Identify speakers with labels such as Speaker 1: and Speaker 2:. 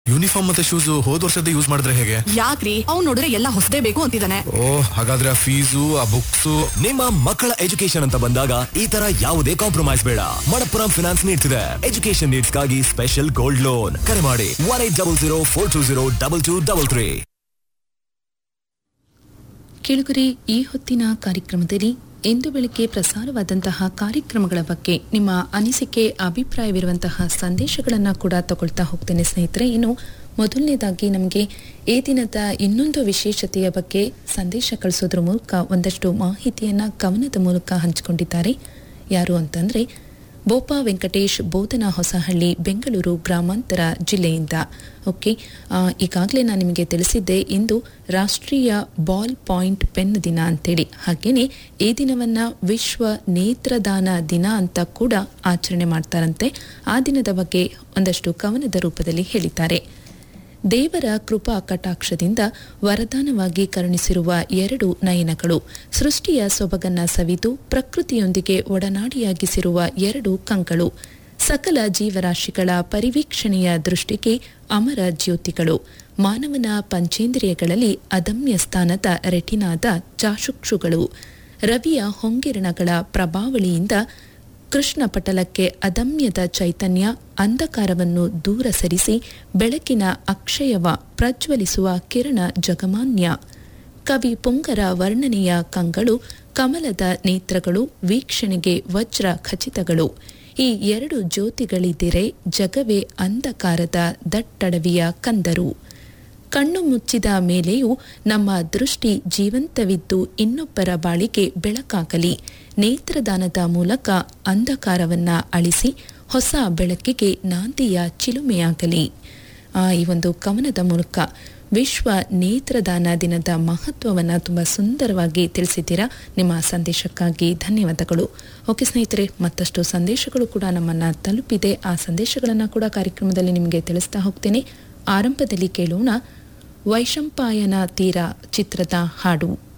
Speaker 1: uniform ಮತ್ತೆ shoes ಹೋದ್ ವರ್ಷದ ಯೂಸ್ ಮಾಡಿದ್ರೆ ಹೇಗೆ
Speaker 2: ಯಾಕ್ರಿ ಅವ್ನ್ ನೋಡಿದ್ರೆ ಎಲ್ಲ ಹೊಸದೇ ಬೇಕು ಅಂತಿದ್ದಾನೆ
Speaker 1: ಓ ಹಾಗಾದ್ರೆ ಆ ಫೀಸು ಆ ಬುಕ್ಸು
Speaker 3: ನಿಮ್ಮ ಮಕ್ಕಳ ಎಜುಕೇಶನ್ ಅಂತ ಬಂದಾಗ ಈ ತರ ಯಾವುದೇ ಕಾಂಪ್ರಮೈಸ್ ಬೇಡ ಮಣಪ್ಪುರಂ ಫಿನಾನ್ಸ್ ನೀಡ್ತಿದೆ ಎಜುಕೇಶನ್ ನೀಡ್ಸ್ಗಾಗಿ ಸ್ಪೆಷಲ್ ಗೋಲ್ಡ್ ಲೋನ್ ಕರೆ ಮಾಡಿ one eight double zero four two zero double two double three
Speaker 4: ಕೇಳುಗರೆ ಈ ಹೊತ್ತಿನ ಕಾರ್ಯಕ್ರಮದಲ್ಲಿ ಇಂದು ಬೆಳಗ್ಗೆ ಪ್ರಸಾರವಾದಂತಹ ಕಾರ್ಯಕ್ರಮಗಳ ಬಗ್ಗೆ ನಿಮ್ಮ ಅನಿಸಿಕೆ ಅಭಿಪ್ರಾಯವಿರುವಂತಹ ಸಂದೇಶಗಳನ್ನು ಕೂಡ ತಗೊಳ್ತಾ ಹೋಗ್ತೇನೆ ಸ್ನೇಹಿತರೆ ಇನ್ನು ಮೊದಲನೇದಾಗಿ ನಮಗೆ ಈ ದಿನದ ಇನ್ನೊಂದು ವಿಶೇಷತೆಯ ಬಗ್ಗೆ ಸಂದೇಶ ಕಳಿಸೋದ್ರ ಮೂಲಕ ಒಂದಷ್ಟು ಮಾಹಿತಿಯನ್ನು ಕವನದ ಮೂಲಕ ಹಂಚಿಕೊಂಡಿದ್ದಾರೆ ಯಾರು ಅಂತಂದ್ರೆ ಬೋಪಾ ವೆಂಕಟೇಶ್ ಬೋಧನಾ ಹೊಸಹಳ್ಳಿ ಬೆಂಗಳೂರು ಗ್ರಾಮಾಂತರ ಜಿಲ್ಲೆಯಿಂದ ಓಕೆ ಈಗಾಗಲೇ ನಾನು ನಿಮಗೆ ತಿಳಿಸಿದ್ದೆ ಇಂದು ರಾಷ್ಟ್ರೀಯ ಬಾಲ್ ಪಾಯಿಂಟ್ ಪೆನ್ ದಿನ ಅಂತೇಳಿ ಹಾಗೆಯೇ ಈ ದಿನವನ್ನು ವಿಶ್ವ ನೇತ್ರದಾನ ದಿನ ಅಂತ ಕೂಡ ಆಚರಣೆ ಮಾಡ್ತಾರಂತೆ ಆ ದಿನದ ಬಗ್ಗೆ ಒಂದಷ್ಟು ಕವನದ ರೂಪದಲ್ಲಿ ಹೇಳಿದ್ದಾರೆ ದೇವರ ಕೃಪಾ ಕಟಾಕ್ಷದಿಂದ ವರದಾನವಾಗಿ ಕರುಣಿಸಿರುವ ಎರಡು ನಯನಗಳು ಸೃಷ್ಟಿಯ ಸೊಬಗನ್ನ ಸವಿದು ಪ್ರಕೃತಿಯೊಂದಿಗೆ ಒಡನಾಡಿಯಾಗಿಸಿರುವ ಎರಡು ಕಂಗಳು ಸಕಲ ಜೀವರಾಶಿಗಳ ಪರಿವೀಕ್ಷಣೆಯ ದೃಷ್ಟಿಗೆ ಅಮರ ಜ್ಯೋತಿಗಳು ಮಾನವನ ಪಂಚೇಂದ್ರಿಯಗಳಲ್ಲಿ ಅದಮ್ಯ ಸ್ಥಾನದ ರೆಟಿನಾದ ಚಾಶುಕ್ಷುಗಳು ರವಿಯ ಹೊಂಗಿರಣಗಳ ಪ್ರಭಾವಳಿಯಿಂದ ಕೃಷ್ಣ ಪಟಲಕ್ಕೆ ಅದಮ್ಯದ ಚೈತನ್ಯ ಅಂಧಕಾರವನ್ನು ದೂರ ಸರಿಸಿ ಬೆಳಕಿನ ಅಕ್ಷಯವ ಪ್ರಜ್ವಲಿಸುವ ಕಿರಣ ಜಗಮಾನ್ಯ ಕವಿ ಪುಂಗರ ವರ್ಣನೆಯ ಕಂಗಳು ಕಮಲದ ನೇತ್ರಗಳು ವೀಕ್ಷಣೆಗೆ ವಜ್ರ ಖಚಿತಗಳು ಈ ಎರಡು ಜ್ಯೋತಿಗಳಿದ್ದರೆ ಜಗವೇ ಅಂಧಕಾರದ ದಟ್ಟಡವಿಯ ಕಂದರು ಕಣ್ಣು ಮುಚ್ಚಿದ ಮೇಲೆಯೂ ನಮ್ಮ ದೃಷ್ಟಿ ಜೀವಂತವಿದ್ದು ಇನ್ನೊಬ್ಬರ ಬಾಳಿಗೆ ಬೆಳಕಾಗಲಿ ನೇತ್ರದಾನದ ಮೂಲಕ ಅಂಧಕಾರವನ್ನ ಅಳಿಸಿ ಹೊಸ ಬೆಳಕಿಗೆ ನಾಂದಿಯ ಚಿಲುಮೆಯಾಗಲಿ ಆ, ಈ ಒಂದು ಕವನದ ಮೂಲಕ ವಿಶ್ವ ನೇತ್ರದಾನ ದಿನದ ಮಹತ್ವವನ್ನು ತುಂಬ ಸುಂದರವಾಗಿ ತಿಳಿಸಿದ್ದೀರಾ ನಿಮ್ಮ ಸಂದೇಶಕ್ಕಾಗಿ ಧನ್ಯವಾದಗಳು ಓಕೆ ಸ್ನೇಹಿತರೆ ಮತ್ತಷ್ಟು ಸಂದೇಶಗಳು ಕೂಡ ನಮ್ಮನ್ನು ತಲುಪಿದೆ ಆ ಸಂದೇಶಗಳನ್ನು ಕೂಡ ಕಾರ್ಯಕ್ರಮದಲ್ಲಿ ನಿಮಗೆ ತಿಳಿಸ್ತಾ ಹೋಗ್ತೇನೆ ಆರಂಭದಲ್ಲಿ ಕೇಳೋಣ ವೈಶಂಪಾಯನ ತೀರ ಚಿತ್ರದ ಹಾಡು